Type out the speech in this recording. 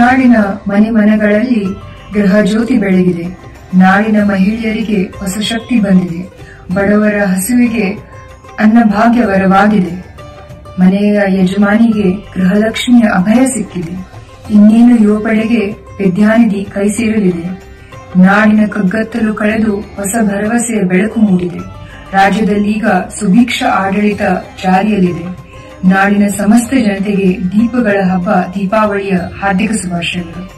ನಾಡಿನ ಮನೆ ಮನೆಗಳಲ್ಲಿ ಗೃಹ ಜ್ಯೋತಿ ಬೆಳಗಿದೆ ನಾಡಿನ ಮಹಿಳೆಯರಿಗೆ ಹೊಸ ಶಕ್ತಿ ಬಂದಿದೆ ಬಡವರ ಹಸುವಿಗೆ ಅನ್ನಭಾಗ್ಯ ವರವಾಗಿದೆ ಮನೆಯ ಯಜಮಾನಿಗೆ ಗೃಹಲಕ್ಷ್ಮಿಯ ಅಭಯ ಸಿಕ್ಕಿದೆ ಇನ್ನೇನು ಯುವಪಡೆಗೆ ವಿದ್ಯಾನಿಧಿ ಕೈ ಸೇರಲಿದೆ ನಾಡಿನ ಕಗ್ಗತ್ತಲು ಕಳೆದು ಹೊಸ ಭರವಸೆಯ ಬೆಳಕು ಮೂಡಿದೆ ರಾಜ್ಯದಲ್ಲೀಗ ಸುಭಿಕ್ಷ ಆಡಳಿತ ಜಾರಿಯಲ್ಲಿದೆ ನಾಡಿನ ಸಮಸ್ತ ಜನತೆಗೆ ದೀಪಗಳ ಹಬ್ಬ ದೀಪಾವಳಿಯ ಹಾರ್ದಿಕ ಶುಭಾಶಯಗಳು